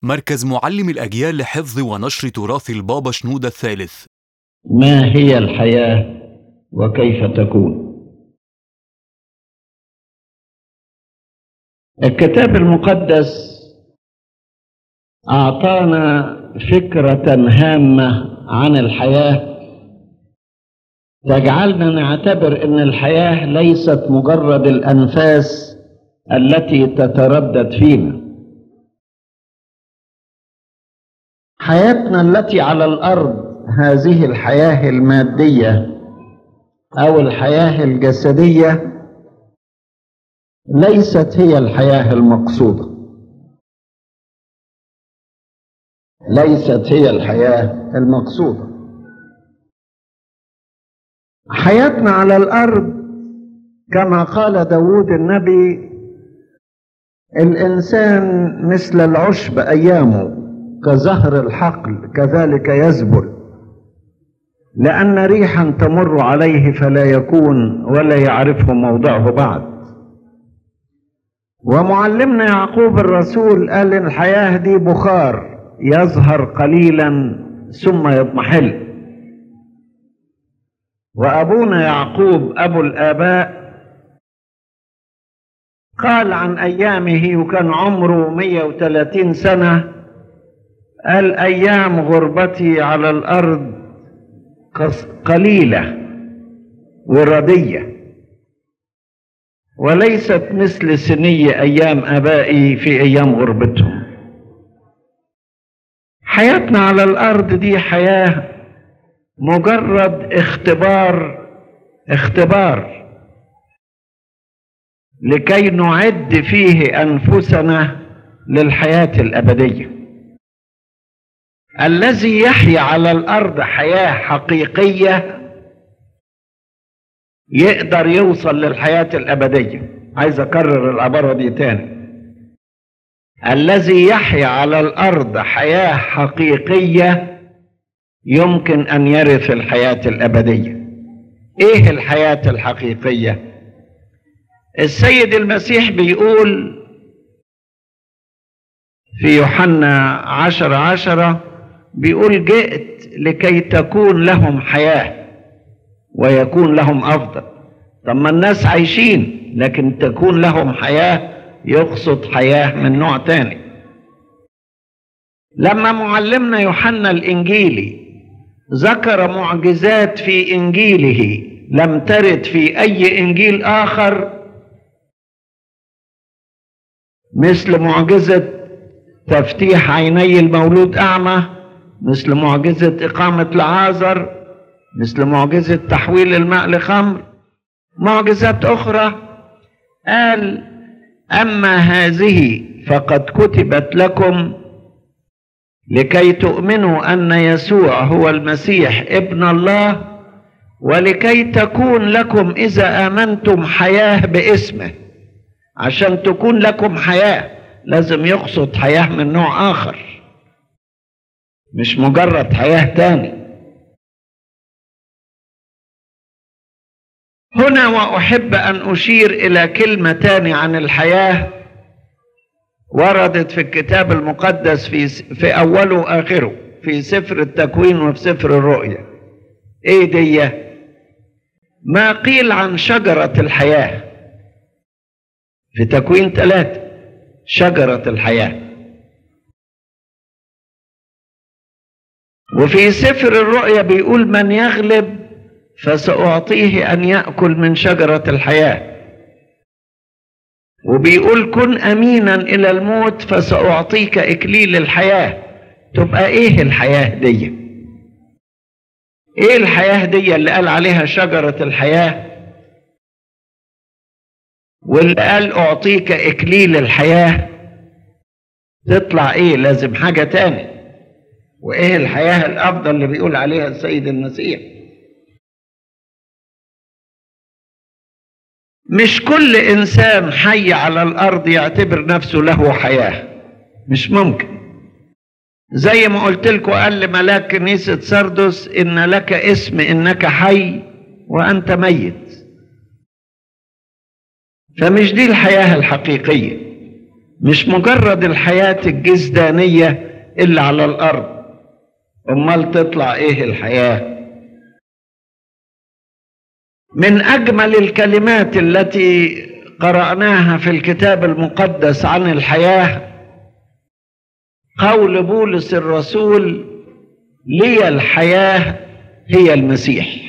مركز معلم الأجيال لحفظ ونشر تراث البابا شنودة الثالث ما هي الحياة وكيف تكون الكتاب المقدس أعطانا فكرة هامة عن الحياة تجعلنا نعتبر أن الحياة ليست مجرد الأنفاس التي تتردد فينا حياتنا التي على الأرض هذه الحياة المادية أو الحياة الجسدية ليست هي الحياة المقصودة ليست هي الحياة المقصودة حياتنا على الأرض كما قال داود النبي الإنسان مثل العشب أيامه كزهر الحقل كذلك يزبل لأن ريحا تمر عليه فلا يكون ولا يعرفه موضعه بعد ومعلمنا يعقوب الرسول قال إن الحياة دي بخار يظهر قليلا ثم يضمحل وأبونا يعقوب أبو الآباء قال عن أيامه وكان عمره 130 سنة قال أيام غربتي على الأرض قليلة وردية وليست مثل سني أيام آبائي في أيام غربتهم حياتنا على الأرض دي حياة مجرد اختبار اختبار لكي نعد فيه أنفسنا للحياة الأبدية الذي يحيا على الأرض حياة حقيقية يقدر يوصل للحياة الأبدية عايز أكرر العبارة دي تاني الذي يحيا على الأرض حياة حقيقية يمكن أن يرث الحياة الأبدية إيه الحياة الحقيقية السيد المسيح بيقول في يوحنا عشر عشرة بيقول جئت لكي تكون لهم حياة ويكون لهم أفضل طب ما الناس عايشين لكن تكون لهم حياة يقصد حياة من نوع تاني لما معلمنا يوحنا الإنجيلي ذكر معجزات في إنجيله لم ترد في أي إنجيل آخر مثل معجزة تفتيح عيني المولود أعمى مثل معجزة إقامة لعازر مثل معجزة تحويل الماء لخمر معجزات أخرى قال أما هذه فقد كتبت لكم لكي تؤمنوا أن يسوع هو المسيح ابن الله ولكي تكون لكم إذا آمنتم حياة باسمه عشان تكون لكم حياة لازم يقصد حياة من نوع آخر مش مجرد حياة تاني هنا وأحب أن أشير إلى كلمة تاني عن الحياة وردت في الكتاب المقدس في في أوله وآخره في سفر التكوين وفي سفر الرؤيا إيه دي ما قيل عن شجرة الحياة في تكوين ثلاثة شجرة الحياة وفي سفر الرؤيا بيقول من يغلب فسأعطيه أن يأكل من شجرة الحياة وبيقول كن أمينا إلى الموت فسأعطيك إكليل الحياة تبقى إيه الحياة دي إيه الحياة دي اللي قال عليها شجرة الحياة واللي قال أعطيك إكليل الحياة تطلع إيه لازم حاجة تاني وإيه الحياة الأفضل اللي بيقول عليها السيد المسيح مش كل انسان حي على الارض يعتبر نفسه له حياه مش ممكن زي ما قلت لكم قال لملاك كنيسه سردس ان لك اسم انك حي وانت ميت فمش دي الحياه الحقيقيه مش مجرد الحياة الجسدانية اللي على الأرض أمال تطلع إيه الحياة من أجمل الكلمات التي قرأناها في الكتاب المقدس عن الحياة قول بولس الرسول لي الحياة هي المسيح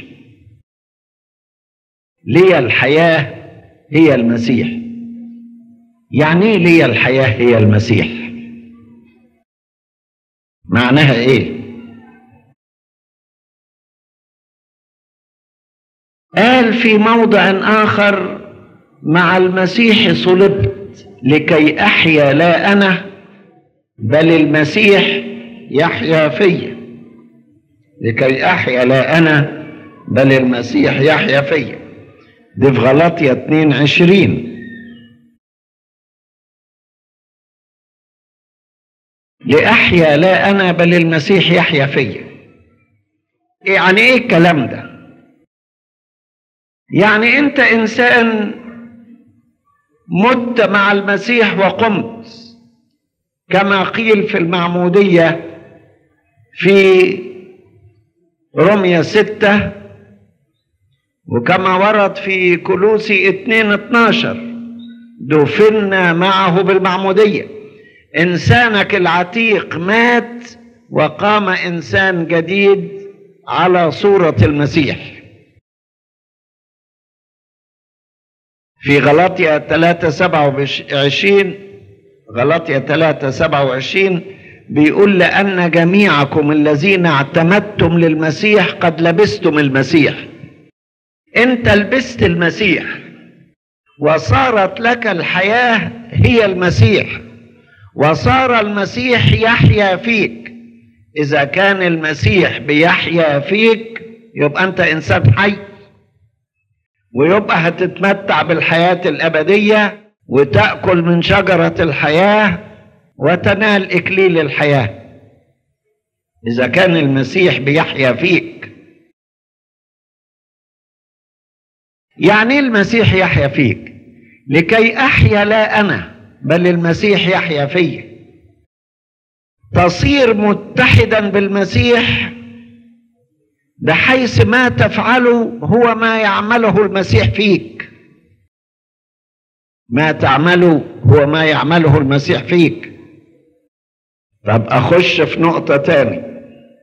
لي الحياة هي المسيح يعني ايه لي الحياة هي المسيح معناها ايه قال في موضع آخر مع المسيح صلبت لكي أحيا لا أنا بل المسيح يحيا فيا لكي أحيا لا أنا بل المسيح يحيا فيا دي في غلطية 22 لأحيا لا أنا بل المسيح يحيا فيا يعني إيه الكلام ده يعني أنت إنسان مت مع المسيح وقمت كما قيل في المعمودية في رمية ستة وكما ورد في كلوسي اتنين اتناشر دفنا معه بالمعمودية إنسانك العتيق مات وقام إنسان جديد على صورة المسيح في غلطية 3 27 غلطية 3 27 بيقول لأن جميعكم الذين اعتمدتم للمسيح قد لبستم المسيح انت لبست المسيح وصارت لك الحياة هي المسيح وصار المسيح يحيا فيك إذا كان المسيح بيحيا فيك يبقى أنت إنسان حي ويبقى هتتمتع بالحياة الأبدية وتأكل من شجرة الحياة وتنال إكليل الحياة إذا كان المسيح بيحيا فيك يعني إيه المسيح يحيا فيك لكي أحيا لا أنا بل المسيح يحيا فيا تصير متحدا بالمسيح بحيث ما تفعله هو ما يعمله المسيح فيك ما تعمله هو ما يعمله المسيح فيك طب اخش في نقطة تاني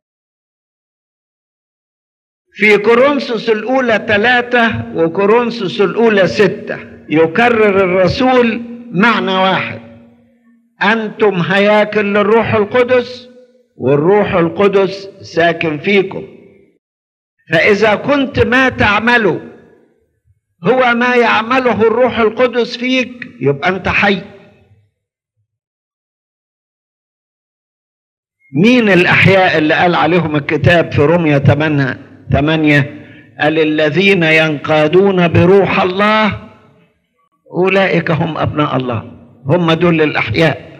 في كورنثوس الأولى ثلاثة وكورنثوس الأولى ستة يكرر الرسول معنى واحد أنتم هياكل للروح القدس والروح القدس ساكن فيكم فإذا كنت ما تعمله هو ما يعمله الروح القدس فيك يبقى أنت حي مين الأحياء اللي قال عليهم الكتاب في رمية 8 8 قال الذين ينقادون بروح الله أولئك هم أبناء الله هم دول الأحياء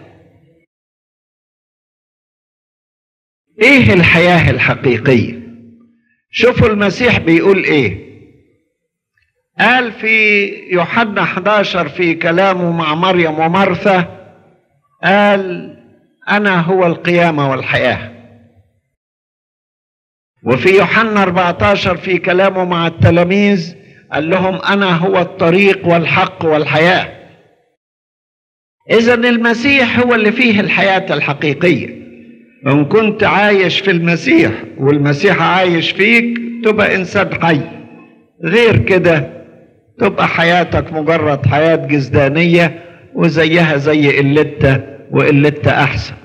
إيه الحياة الحقيقية شوفوا المسيح بيقول إيه قال في يوحنا 11 في كلامه مع مريم ومرثا قال أنا هو القيامة والحياة وفي يوحنا 14 في كلامه مع التلاميذ قال لهم أنا هو الطريق والحق والحياة إذا المسيح هو اللي فيه الحياة الحقيقية إن كنت عايش في المسيح والمسيح عايش فيك تبقى إنسان حي غير كده تبقى حياتك مجرد حياة جزدانية وزيها زي قلتها وقلتها أحسن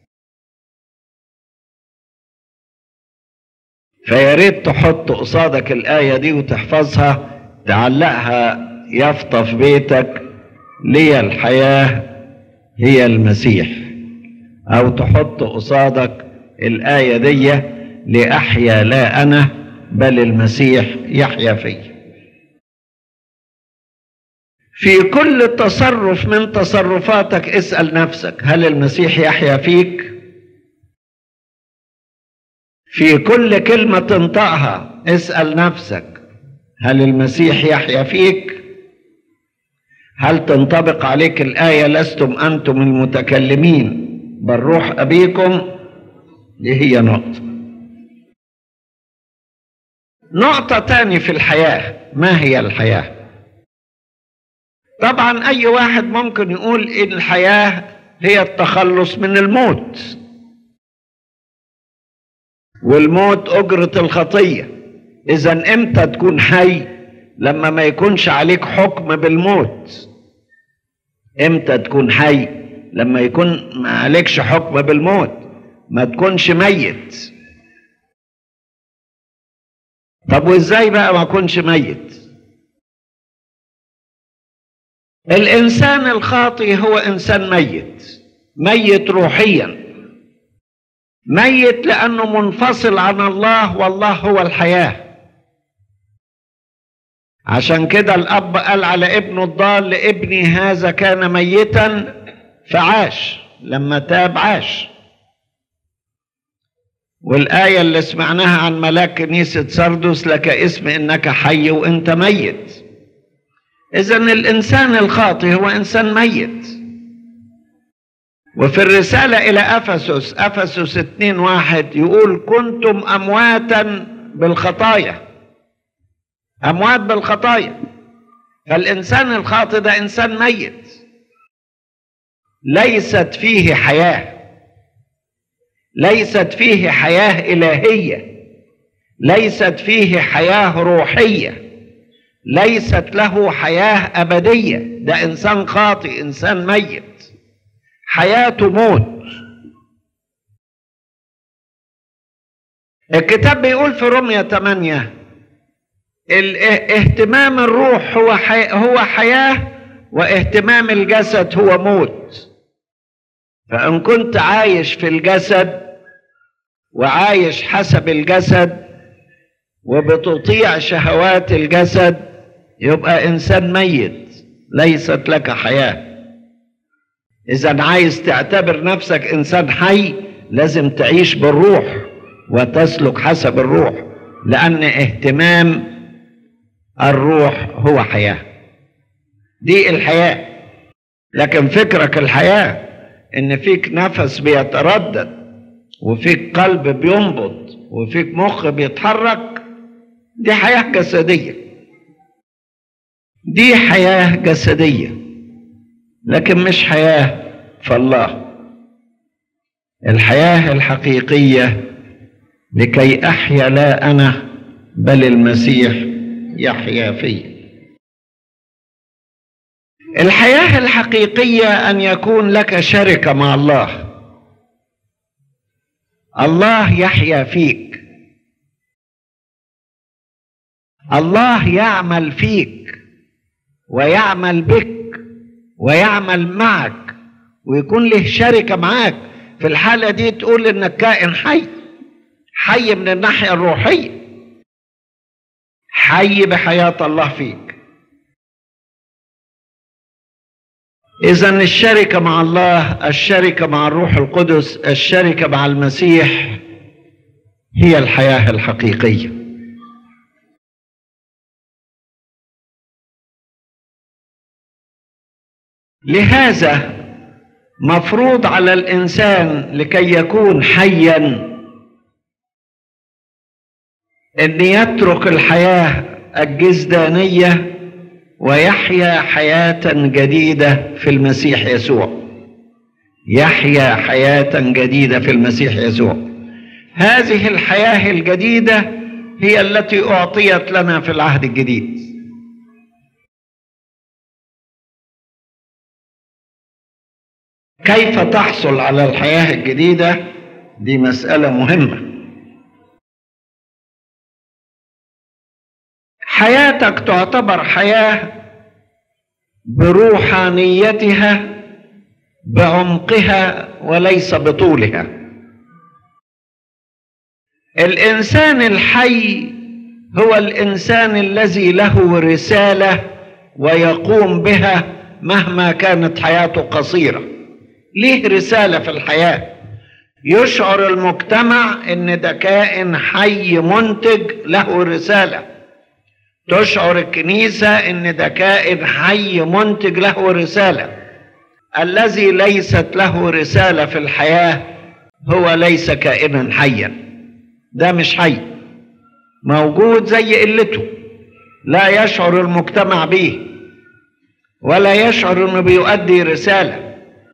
فيا ريت تحط قصادك الآية دي وتحفظها تعلقها يافطة في بيتك لي الحياة هي المسيح أو تحط قصادك الآية دي لأحيا لا أنا بل المسيح يحيا فيا في كل تصرف من تصرفاتك اسأل نفسك هل المسيح يحيا فيك؟ في كل كلمة تنطقها اسأل نفسك هل المسيح يحيا فيك؟ هل تنطبق عليك الآية لستم أنتم المتكلمين بل روح أبيكم دي هي نقطة نقطة تاني في الحياة ما هي الحياة طبعا أي واحد ممكن يقول إن الحياة هي التخلص من الموت والموت أجرة الخطية إذا إمتى تكون حي لما ما يكونش عليك حكم بالموت إمتى تكون حي لما يكون ما عليكش حكم بالموت ما تكونش ميت طب وازاي بقى ما اكونش ميت الانسان الخاطئ هو انسان ميت ميت روحيا ميت لانه منفصل عن الله والله هو الحياه عشان كده الاب قال على ابنه الضال لابني هذا كان ميتا فعاش لما تاب عاش والآية اللي سمعناها عن ملاك كنيسة سردس لك اسم إنك حي وإنت ميت إذا الإنسان الخاطئ هو إنسان ميت وفي الرسالة إلى أفسس أفسس اتنين واحد يقول كنتم أمواتا بالخطايا أموات بالخطايا فالإنسان الخاطئ ده إنسان ميت ليست فيه حياه ليست فيه حياه الهيه ليست فيه حياه روحيه ليست له حياه ابديه ده انسان خاطئ انسان ميت حياته موت الكتاب بيقول في رمية 8 اهتمام الروح هو حي... هو حياه واهتمام الجسد هو موت فان كنت عايش في الجسد وعايش حسب الجسد وبتطيع شهوات الجسد يبقى انسان ميت ليست لك حياه اذا عايز تعتبر نفسك انسان حي لازم تعيش بالروح وتسلك حسب الروح لان اهتمام الروح هو حياه دي الحياه لكن فكرك الحياه ان فيك نفس بيتردد وفيك قلب بينبض وفيك مخ بيتحرك دي حياة جسدية دي حياة جسدية لكن مش حياة فالله الحياة الحقيقية لكي أحيا لا أنا بل المسيح يحيا في الحياة الحقيقية أن يكون لك شركة مع الله الله يحيا فيك الله يعمل فيك ويعمل بك ويعمل معك ويكون له شركه معاك في الحاله دي تقول انك كائن حي حي من الناحيه الروحيه حي بحياه الله فيك اذا الشركه مع الله الشركه مع الروح القدس الشركه مع المسيح هي الحياه الحقيقيه لهذا مفروض على الانسان لكي يكون حيا ان يترك الحياه الجسدانيه ويحيا حياه جديده في المسيح يسوع يحيا حياه جديده في المسيح يسوع هذه الحياه الجديده هي التي اعطيت لنا في العهد الجديد كيف تحصل على الحياه الجديده دي مساله مهمه حياتك تعتبر حياه بروحانيتها بعمقها وليس بطولها الانسان الحي هو الانسان الذي له رساله ويقوم بها مهما كانت حياته قصيره ليه رساله في الحياه يشعر المجتمع ان ده كائن حي منتج له رساله تشعر الكنيسة ان ده كائن حي منتج له رسالة الذي ليست له رسالة في الحياة هو ليس كائنا حيا ده مش حي موجود زي قلته لا يشعر المجتمع به ولا يشعر انه بيؤدي رسالة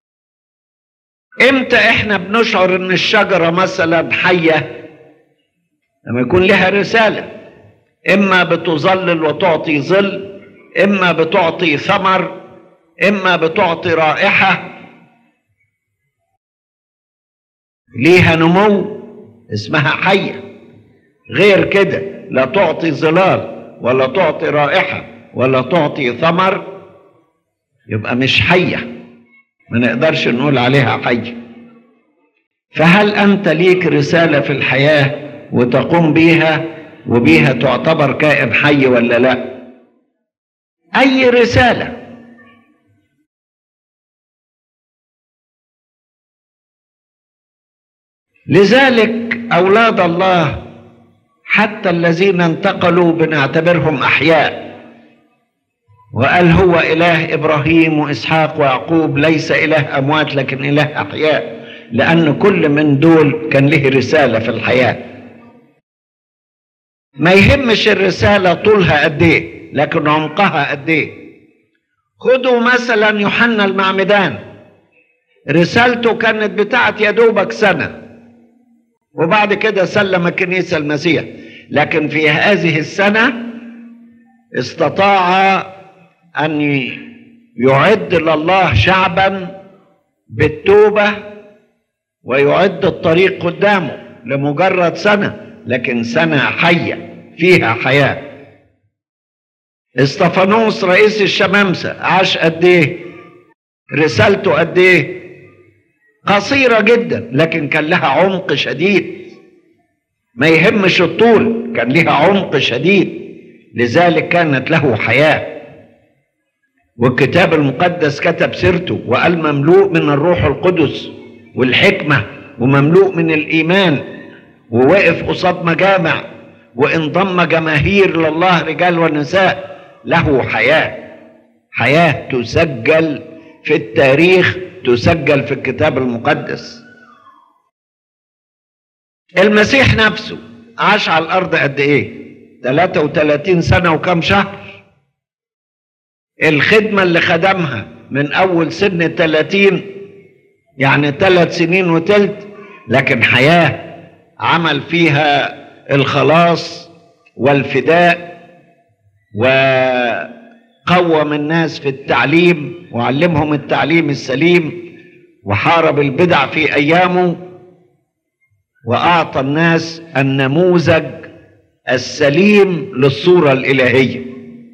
امتى احنا بنشعر ان الشجرة مثلا حية لما يكون لها رسالة اما بتظلل وتعطي ظل اما بتعطي ثمر اما بتعطي رائحة ليها نمو اسمها حية غير كده لا تعطي ظلال ولا تعطي رائحة ولا تعطي ثمر يبقى مش حية ما نقدرش نقول عليها حية فهل أنت ليك رسالة في الحياة وتقوم بيها وبيها تعتبر كائن حي ولا لا أي رسالة لذلك أولاد الله حتى الذين انتقلوا بنعتبرهم أحياء وقال هو إله إبراهيم وإسحاق ويعقوب ليس إله أموات لكن إله أحياء لأن كل من دول كان له رسالة في الحياة ما يهمش الرسالة طولها قد إيه لكن عمقها قد إيه خدوا مثلا يوحنا المعمدان رسالته كانت بتاعت يا دوبك سنة وبعد كده سلم الكنيسة المسيح لكن في هذه السنة استطاع أن يعد لله شعبا بالتوبة ويعد الطريق قدامه لمجرد سنة لكن سنة حية فيها حياة استفانوس رئيس الشمامسة عاش قد ايه رسالته قد ايه قصيرة جدا لكن كان لها عمق شديد ما يهمش الطول كان لها عمق شديد لذلك كانت له حياة والكتاب المقدس كتب سيرته وقال مملوء من الروح القدس والحكمة ومملوء من الإيمان ووقف قصاد مجامع وانضم جماهير لله رجال ونساء له حياة حياة تسجل في التاريخ تسجل في الكتاب المقدس المسيح نفسه عاش على الأرض قد إيه 33 سنة وكم شهر الخدمة اللي خدمها من أول سن 30 يعني ثلاث سنين وتلت لكن حياة عمل فيها الخلاص والفداء وقوم الناس في التعليم وعلمهم التعليم السليم وحارب البدع في أيامه وأعطى الناس النموذج السليم للصورة الإلهية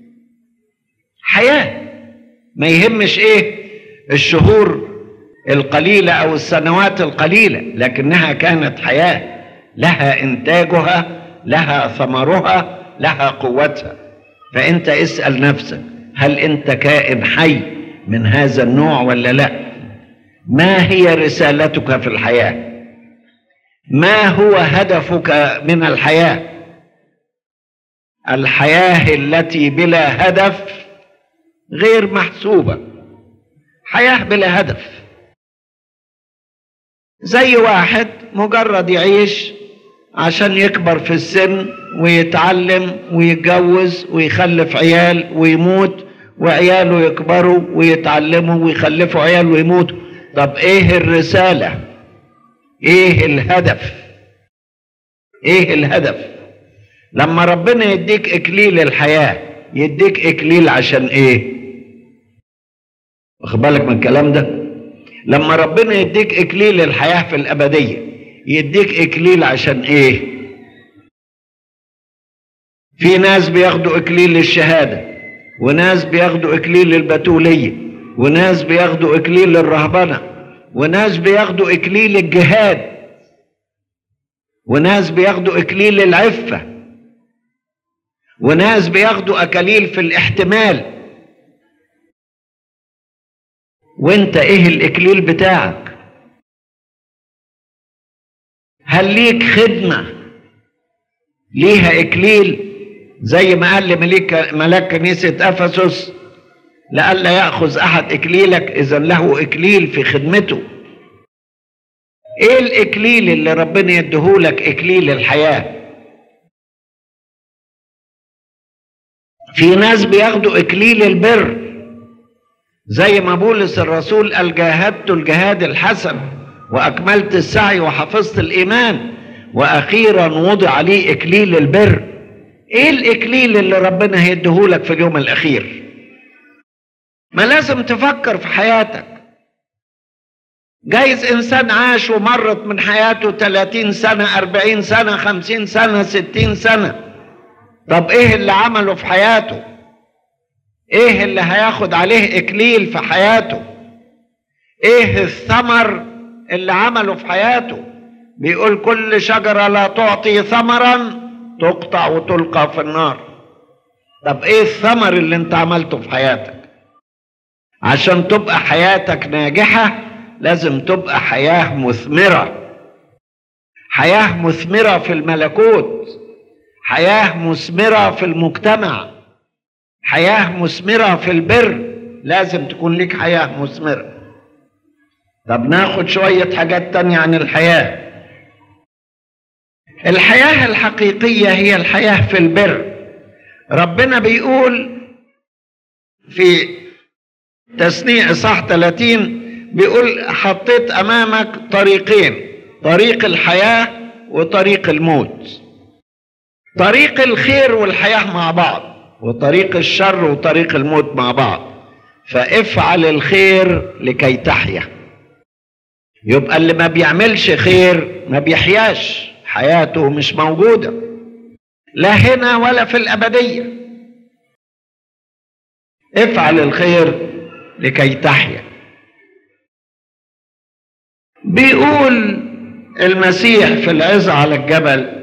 حياة ما يهمش إيه الشهور القليلة أو السنوات القليلة لكنها كانت حياة لها إنتاجها لها ثمرها لها قوتها فأنت اسأل نفسك هل أنت كائن حي من هذا النوع ولا لا ما هي رسالتك في الحياة ما هو هدفك من الحياة الحياة التي بلا هدف غير محسوبة حياة بلا هدف زي واحد مجرد يعيش عشان يكبر في السن ويتعلم ويتجوز ويخلف عيال ويموت وعياله يكبروا ويتعلموا ويخلفوا عيال ويموتوا طب ايه الرسالة ايه الهدف ايه الهدف لما ربنا يديك اكليل الحياة يديك اكليل عشان ايه واخد بالك من الكلام ده لما ربنا يديك اكليل الحياة في الابدية يديك اكليل عشان ايه في ناس بياخدوا اكليل الشهادة وناس بياخدوا اكليل البتولية وناس بياخدوا اكليل الرهبنة وناس بياخدوا اكليل الجهاد وناس بياخدوا اكليل العفة وناس بياخدوا اكاليل في الاحتمال وانت ايه الاكليل بتاعك هل ليك خدمة ليها اكليل زي ما قال لملك ملاك كنيسة أفسس لئلا يأخذ أحد إكليلك إذا له إكليل في خدمته إيه الإكليل اللي ربنا يديهولك إكليل الحياة في ناس بياخدوا إكليل البر زي ما بولس الرسول قال جاهدت الجهاد الحسن وأكملت السعي وحفظت الإيمان وأخيرا وضع لي إكليل البر إيه الإكليل اللي ربنا هيديهولك في اليوم الأخير ما لازم تفكر في حياتك جايز إنسان عاش ومرت من حياته 30 سنة 40 سنة 50 سنة 60 سنة طب إيه اللي عمله في حياته إيه اللي هياخد عليه إكليل في حياته إيه الثمر اللي عمله في حياته بيقول كل شجرة لا تعطي ثمرا تقطع وتلقى في النار طب ايه الثمر اللي انت عملته في حياتك عشان تبقى حياتك ناجحة لازم تبقى حياة مثمرة حياة مثمرة في الملكوت حياة مثمرة في المجتمع حياة مثمرة في البر لازم تكون لك حياة مثمرة طب ناخد شوية حاجات تانية عن الحياة الحياة الحقيقية هي الحياة في البر ربنا بيقول في تثنيء صح 30 بيقول حطيت أمامك طريقين طريق الحياة وطريق الموت طريق الخير والحياة مع بعض وطريق الشر وطريق الموت مع بعض فافعل الخير لكي تحيا يبقى اللي ما بيعملش خير ما بيحياش حياته مش موجودة لا هنا ولا في الأبدية افعل الخير لكي تحيا بيقول المسيح في العظة على الجبل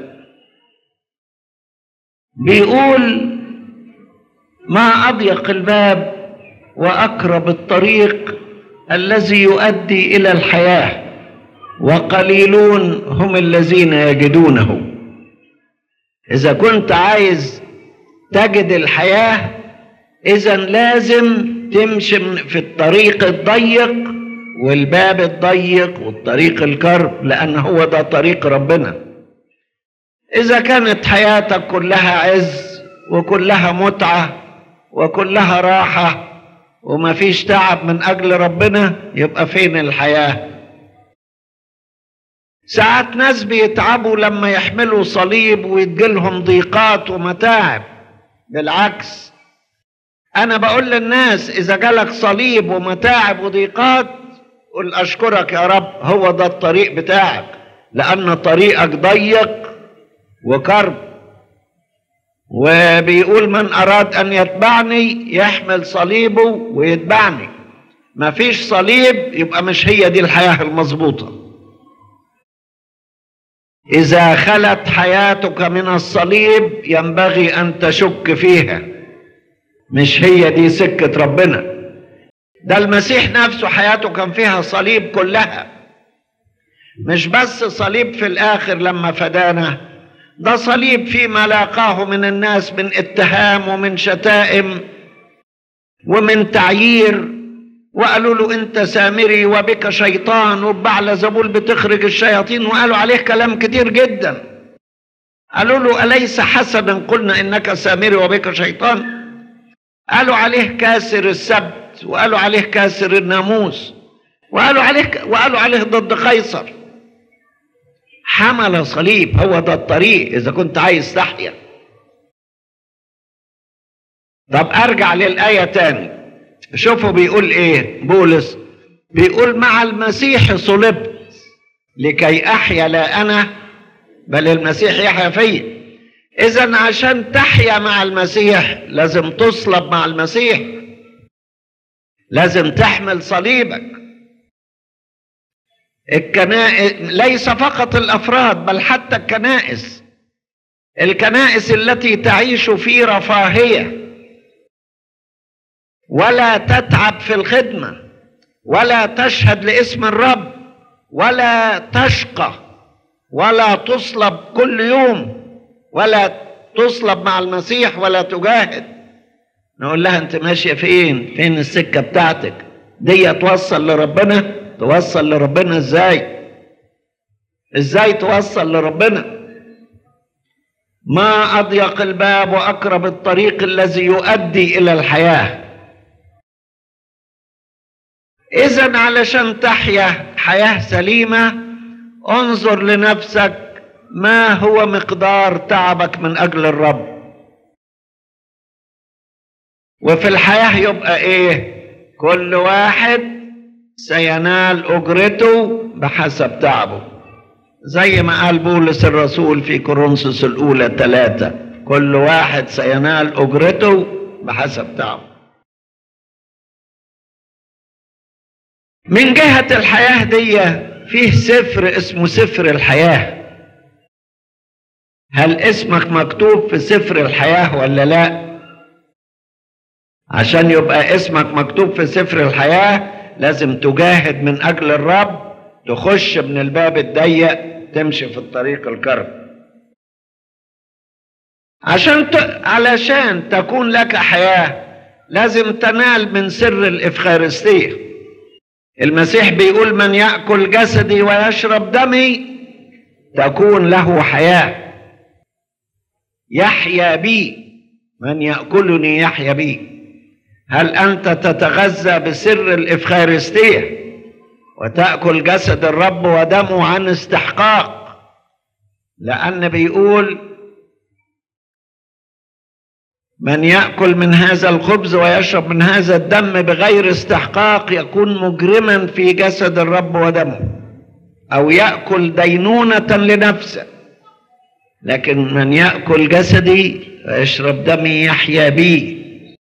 بيقول ما أضيق الباب وأقرب الطريق الذي يؤدي إلى الحياة وقليلون هم الذين يجدونه إذا كنت عايز تجد الحياة إذا لازم تمشي في الطريق الضيق والباب الضيق والطريق الكرب لأن هو ده طريق ربنا إذا كانت حياتك كلها عز وكلها متعة وكلها راحة وما فيش تعب من أجل ربنا يبقى فين الحياة ساعات ناس بيتعبوا لما يحملوا صليب ويتجيلهم ضيقات ومتاعب بالعكس أنا بقول للناس إذا جالك صليب ومتاعب وضيقات قل أشكرك يا رب هو ده الطريق بتاعك لأن طريقك ضيق وكرب وبيقول من أراد أن يتبعني يحمل صليبه ويتبعني ما فيش صليب يبقى مش هي دي الحياة المظبوطة إذا خلت حياتك من الصليب ينبغي أن تشك فيها مش هي دي سكة ربنا ده المسيح نفسه حياته كان فيها صليب كلها مش بس صليب في الآخر لما فدانا ده صليب فيما لاقاه من الناس من اتهام ومن شتائم ومن تعيير وقالوا له انت سامري وبك شيطان وبعل زبول بتخرج الشياطين وقالوا عليه كلام كتير جدا قالوا له أليس حسنا قلنا إنك سامري وبك شيطان قالوا عليه كاسر السبت وقالوا عليه كاسر الناموس وقالوا عليه وقالوا عليه ضد قيصر حمل صليب هو ده الطريق إذا كنت عايز تحيا طب أرجع للآية تاني شوفوا بيقول ايه بولس بيقول مع المسيح صلبت لكي احيا لا انا بل المسيح يحيا فيا اذا عشان تحيا مع المسيح لازم تصلب مع المسيح لازم تحمل صليبك الكنائس ليس فقط الافراد بل حتى الكنائس الكنائس التي تعيش في رفاهيه ولا تتعب في الخدمة ولا تشهد لاسم الرب ولا تشقى ولا تصلب كل يوم ولا تصلب مع المسيح ولا تجاهد نقول لها انت ماشيه فين فين السكه بتاعتك دي توصل لربنا توصل لربنا ازاي ازاي توصل لربنا ما اضيق الباب واقرب الطريق الذي يؤدي الى الحياه اذا علشان تحيا حياه سليمه انظر لنفسك ما هو مقدار تعبك من اجل الرب وفي الحياه يبقى ايه كل واحد سينال اجرته بحسب تعبه زي ما قال بولس الرسول في كورنثوس الاولى ثلاثة كل واحد سينال اجرته بحسب تعبه من جهة الحياة دي فيه سفر اسمه سفر الحياة هل اسمك مكتوب في سفر الحياة ولا لا عشان يبقى اسمك مكتوب في سفر الحياة لازم تجاهد من أجل الرب تخش من الباب الضيق تمشي في الطريق الكرب عشان ت... علشان تكون لك حياة لازم تنال من سر الإفخارستية المسيح بيقول من يأكل جسدي ويشرب دمي تكون له حياة يحيا بي من يأكلني يحيا بي هل أنت تتغذى بسر الإفخارستية وتأكل جسد الرب ودمه عن استحقاق لأن بيقول من يأكل من هذا الخبز ويشرب من هذا الدم بغير استحقاق يكون مجرما في جسد الرب ودمه أو يأكل دينونة لنفسه لكن من يأكل جسدي ويشرب دمي يحيا بي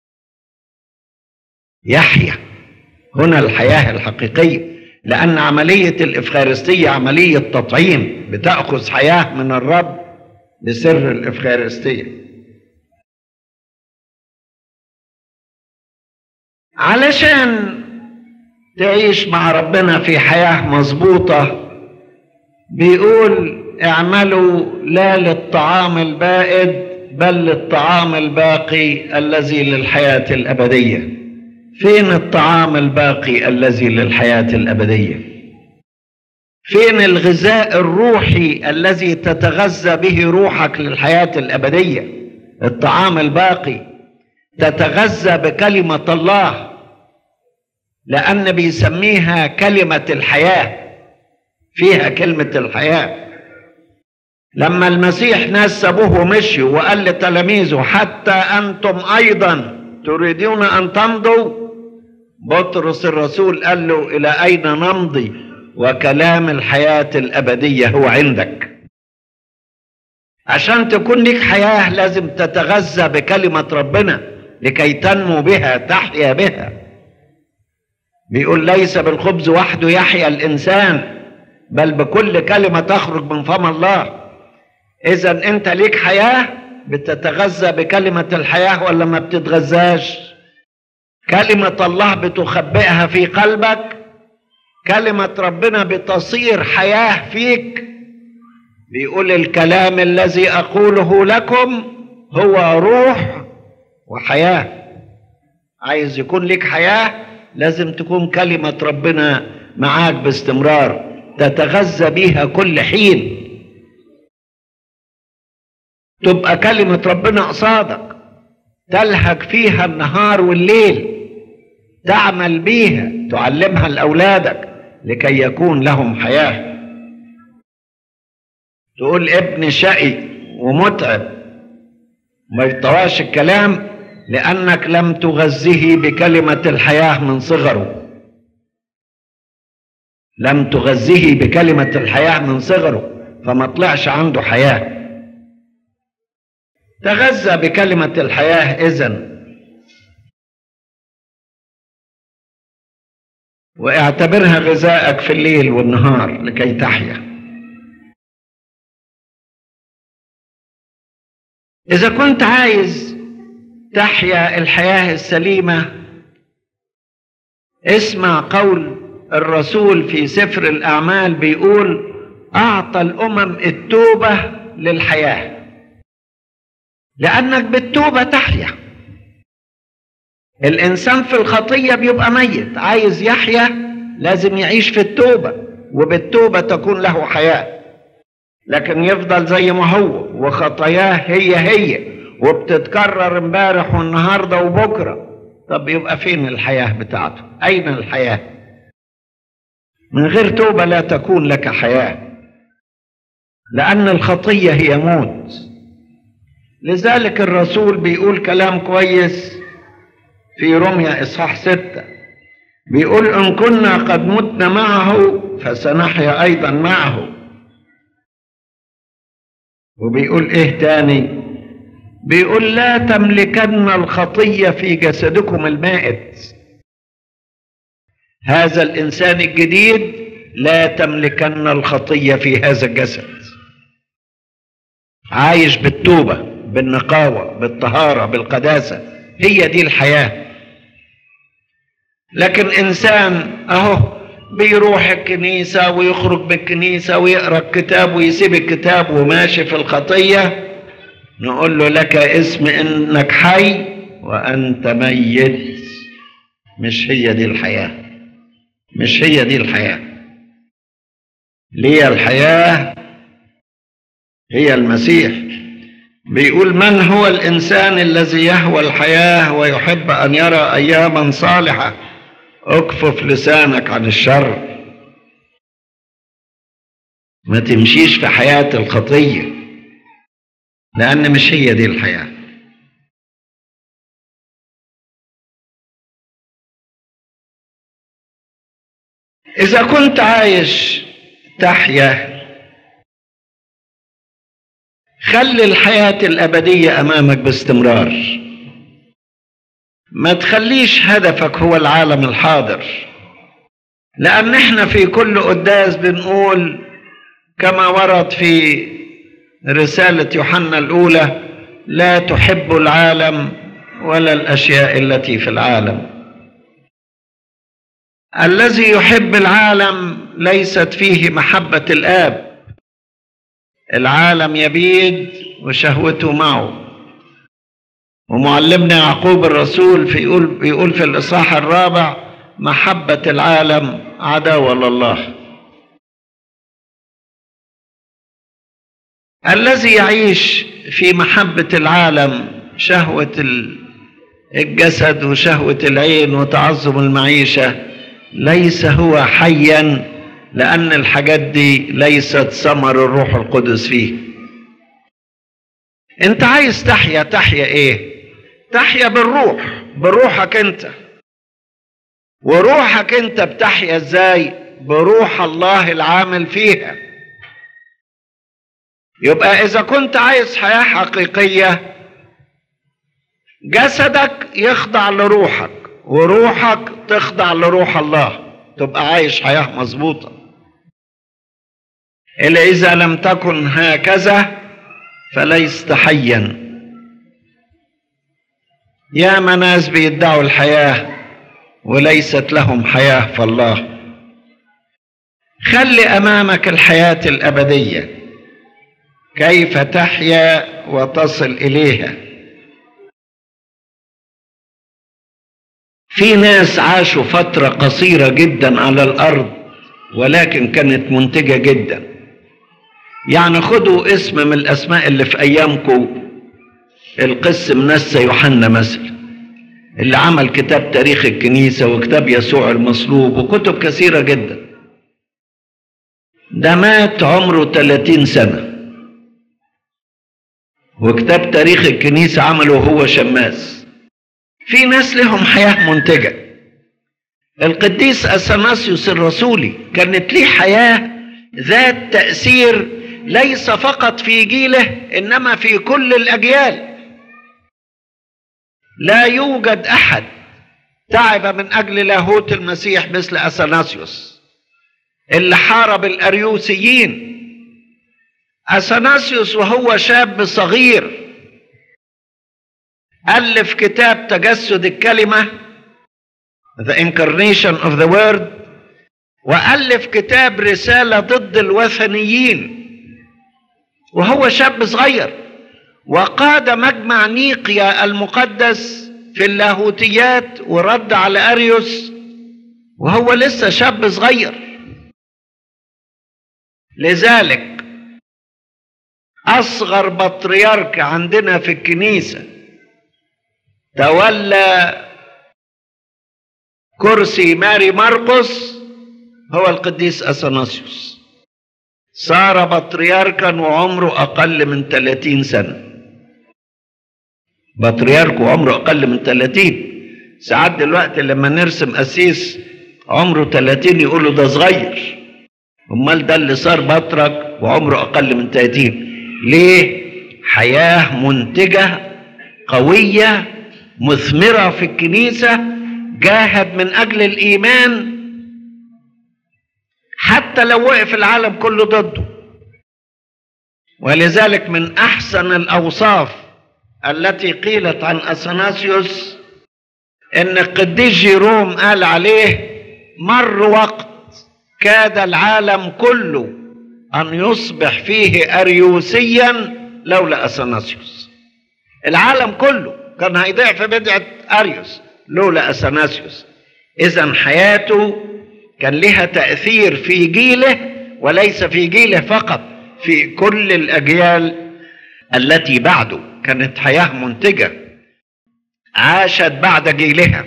يحيا هنا الحياة الحقيقية لأن عملية الإفخارستية عملية تطعيم بتأخذ حياة من الرب بسر الإفخارستية علشان تعيش مع ربنا في حياة مظبوطة بيقول اعملوا لا للطعام البائد بل للطعام الباقي الذي للحياة الأبدية فين الطعام الباقي الذي للحياة الأبدية فين الغذاء الروحي الذي تتغذى به روحك للحياة الأبدية الطعام الباقي تتغذى بكلمة الله لأن بيسميها كلمة الحياة فيها كلمة الحياة لما المسيح ناس سابوه ومشوا وقال لتلاميذه حتى أنتم أيضا تريدون أن تمضوا بطرس الرسول قال له إلى أين نمضي وكلام الحياة الأبدية هو عندك عشان تكون لك حياة لازم تتغذى بكلمة ربنا لكي تنمو بها تحيا بها بيقول ليس بالخبز وحده يحيا الإنسان بل بكل كلمة تخرج من فم الله إذا أنت ليك حياة بتتغذى بكلمة الحياة ولا ما بتتغذاش كلمة الله بتخبئها في قلبك كلمة ربنا بتصير حياة فيك بيقول الكلام الذي أقوله لكم هو روح وحياة عايز يكون لك حياة لازم تكون كلمة ربنا معاك باستمرار تتغذى بيها كل حين تبقى كلمة ربنا قصادك تلهج فيها النهار والليل تعمل بيها تعلمها لأولادك لكي يكون لهم حياة تقول ابن شقي ومتعب ما يطواش الكلام لأنك لم تغذه بكلمة الحياة من صغره لم تغذه بكلمة الحياة من صغره فما طلعش عنده حياه تغذى بكلمة الحياة إذن واعتبرها غذائك في الليل والنهار لكي تحيا إذا كنت عايز تحيا الحياة السليمة اسمع قول الرسول في سفر الأعمال بيقول أعطى الأمم التوبة للحياة لأنك بالتوبة تحيا الإنسان في الخطية بيبقى ميت عايز يحيا لازم يعيش في التوبة وبالتوبة تكون له حياة لكن يفضل زي ما هو وخطاياه هي هي وبتتكرر امبارح والنهارده وبكره طب يبقى فين الحياه بتاعته اين الحياه من غير توبه لا تكون لك حياه لان الخطيه هي موت لذلك الرسول بيقول كلام كويس في رمية إصحاح ستة بيقول إن كنا قد متنا معه فسنحيا أيضا معه وبيقول إيه تاني بيقول لا تملكن الخطية في جسدكم المائت هذا الإنسان الجديد لا تملكن الخطية في هذا الجسد عايش بالتوبة بالنقاوة بالطهارة بالقداسة هي دي الحياة لكن إنسان أهو بيروح الكنيسة ويخرج من الكنيسة ويقرأ الكتاب ويسيب الكتاب وماشي في الخطية نقول له لك اسم انك حي وانت ميت مش هي دي الحياه مش هي دي الحياه ليه الحياه هي المسيح بيقول من هو الانسان الذي يهوى الحياه ويحب ان يرى اياما صالحه اكفف لسانك عن الشر ما تمشيش في حياه الخطيه لأن مش هي دي الحياة إذا كنت عايش تحيا خلي الحياة الأبدية أمامك باستمرار ما تخليش هدفك هو العالم الحاضر لأن احنا في كل قداس بنقول كما ورد في رسالة يوحنا الأولى لا تحب العالم ولا الأشياء التي في العالم الذي يحب العالم ليست فيه محبة الآب العالم يبيد وشهوته معه ومعلمنا يعقوب الرسول في يقول بيقول في الإصحاح الرابع محبة العالم عداوة لله الذي يعيش في محبة العالم شهوة الجسد وشهوة العين وتعظم المعيشة ليس هو حيا لأن الحاجات دي ليست ثمر الروح القدس فيه انت عايز تحيا تحيا ايه تحيا بالروح بروحك انت وروحك انت بتحيا ازاي بروح الله العامل فيها يبقى اذا كنت عايز حياه حقيقيه جسدك يخضع لروحك وروحك تخضع لروح الله تبقى عايش حياه مظبوطه الا اذا لم تكن هكذا فليست حيا يا ناس بيدعوا الحياه وليست لهم حياه في الله خلي امامك الحياه الابديه كيف تحيا وتصل اليها في ناس عاشوا فتره قصيره جدا على الارض ولكن كانت منتجه جدا يعني خدوا اسم من الاسماء اللي في ايامكم القس منسى يوحنا مثلا اللي عمل كتاب تاريخ الكنيسه وكتاب يسوع المصلوب وكتب كثيره جدا ده مات عمره 30 سنه وكتاب تاريخ الكنيسة عمله هو شماس في ناس لهم حياة منتجة القديس أثناسيوس الرسولي كانت ليه حياة ذات تأثير ليس فقط في جيله إنما في كل الأجيال لا يوجد أحد تعب من أجل لاهوت المسيح مثل أثناسيوس اللي حارب الأريوسيين أثناسيوس وهو شاب صغير ألف كتاب تجسد الكلمة The Incarnation of the Word وألف كتاب رسالة ضد الوثنيين وهو شاب صغير وقاد مجمع نيقيا المقدس في اللاهوتيات ورد على اريوس وهو لسه شاب صغير لذلك اصغر بطريرك عندنا في الكنيسه تولى كرسي ماري مرقس هو القديس اثناسيوس صار بطريركا وعمره اقل من 30 سنه بطريرك وعمره اقل من 30 ساعات دلوقتي لما نرسم قسيس عمره 30 يقولوا ده صغير امال ده اللي صار بطرك وعمره اقل من 30 ليه حياه منتجه قويه مثمره في الكنيسه جاهد من اجل الايمان حتى لو وقف العالم كله ضده ولذلك من احسن الاوصاف التي قيلت عن اثناسيوس ان القديس جيروم قال عليه مر وقت كاد العالم كله ان يصبح فيه اريوسيا لولا اثناسيوس العالم كله كان هيضيع في بدعه اريوس لولا اثناسيوس اذا حياته كان لها تاثير في جيله وليس في جيله فقط في كل الاجيال التي بعده كانت حياه منتجه عاشت بعد جيلها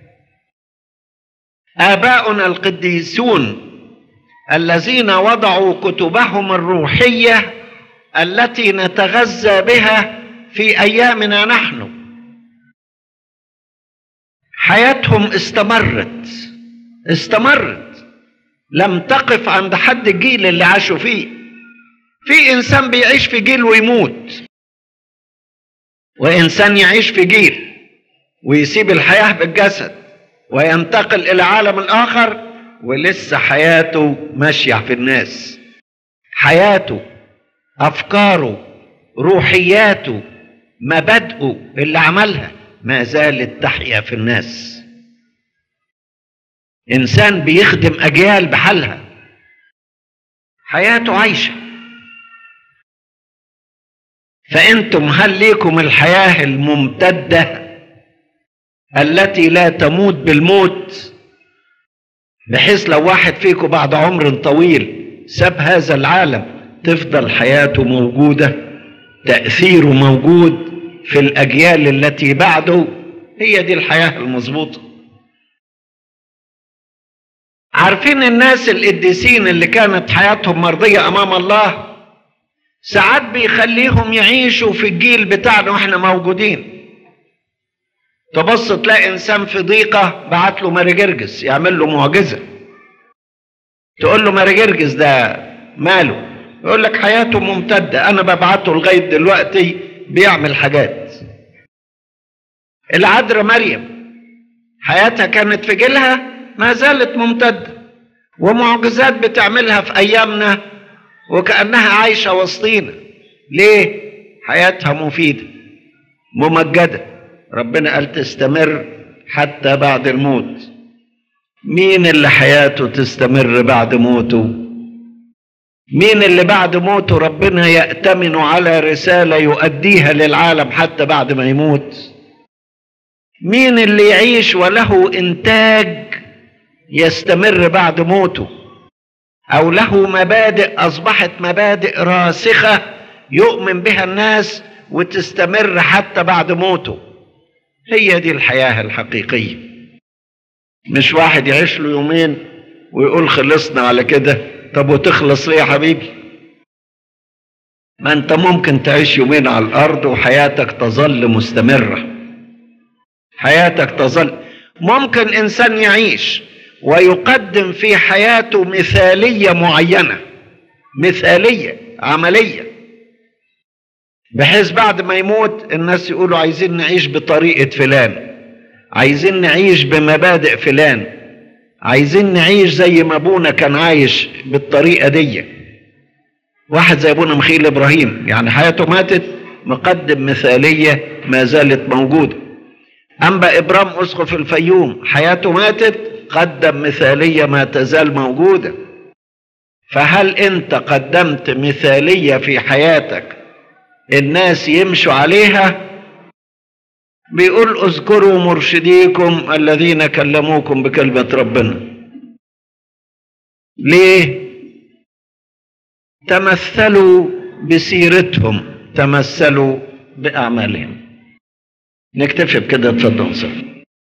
اباؤنا القديسون الذين وضعوا كتبهم الروحيه التي نتغذى بها في ايامنا نحن حياتهم استمرت استمرت لم تقف عند حد الجيل اللي عاشوا فيه في انسان بيعيش في جيل ويموت وانسان يعيش في جيل ويسيب الحياه بالجسد وينتقل الى عالم الاخر ولسه حياته ماشيه في الناس حياته افكاره روحياته مبادئه اللي عملها ما زالت تحيا في الناس انسان بيخدم اجيال بحالها حياته عايشه فانتم هل ليكم الحياه الممتده التي لا تموت بالموت بحيث لو واحد فيكم بعد عمر طويل ساب هذا العالم تفضل حياته موجوده تاثيره موجود في الاجيال التي بعده هي دي الحياه المظبوطه عارفين الناس القديسين اللي كانت حياتهم مرضيه امام الله ساعات بيخليهم يعيشوا في الجيل بتاعنا واحنا موجودين تبص تلاقي انسان في ضيقه بعت له ماري جرجس يعمل له معجزه تقول له ماري جرجس ده ماله يقول لك حياته ممتده انا ببعته لغايه دلوقتي بيعمل حاجات العذراء مريم حياتها كانت في جيلها ما زالت ممتده ومعجزات بتعملها في ايامنا وكانها عايشه وسطينا ليه حياتها مفيده ممجده ربنا قال تستمر حتى بعد الموت مين اللي حياته تستمر بعد موته مين اللي بعد موته ربنا يأتمن على رسالة يؤديها للعالم حتى بعد ما يموت مين اللي يعيش وله إنتاج يستمر بعد موته أو له مبادئ أصبحت مبادئ راسخة يؤمن بها الناس وتستمر حتى بعد موته هي دي الحياة الحقيقية مش واحد يعيش له يومين ويقول خلصنا على كده طب وتخلص ليه يا حبيبي ما انت ممكن تعيش يومين على الارض وحياتك تظل مستمرة حياتك تظل ممكن انسان يعيش ويقدم في حياته مثالية معينة مثالية عملية بحيث بعد ما يموت الناس يقولوا عايزين نعيش بطريقة فلان عايزين نعيش بمبادئ فلان عايزين نعيش زي ما ابونا كان عايش بالطريقة دي واحد زي ابونا مخيل ابراهيم يعني حياته ماتت مقدم مثالية ما زالت موجودة أنبا إبرام أسقف الفيوم حياته ماتت قدم مثالية ما تزال موجودة فهل أنت قدمت مثالية في حياتك الناس يمشوا عليها بيقول اذكروا مرشديكم الذين كلموكم بكلمة ربنا ليه تمثلوا بسيرتهم تمثلوا بأعمالهم نكتفي بكده اتفضل صلي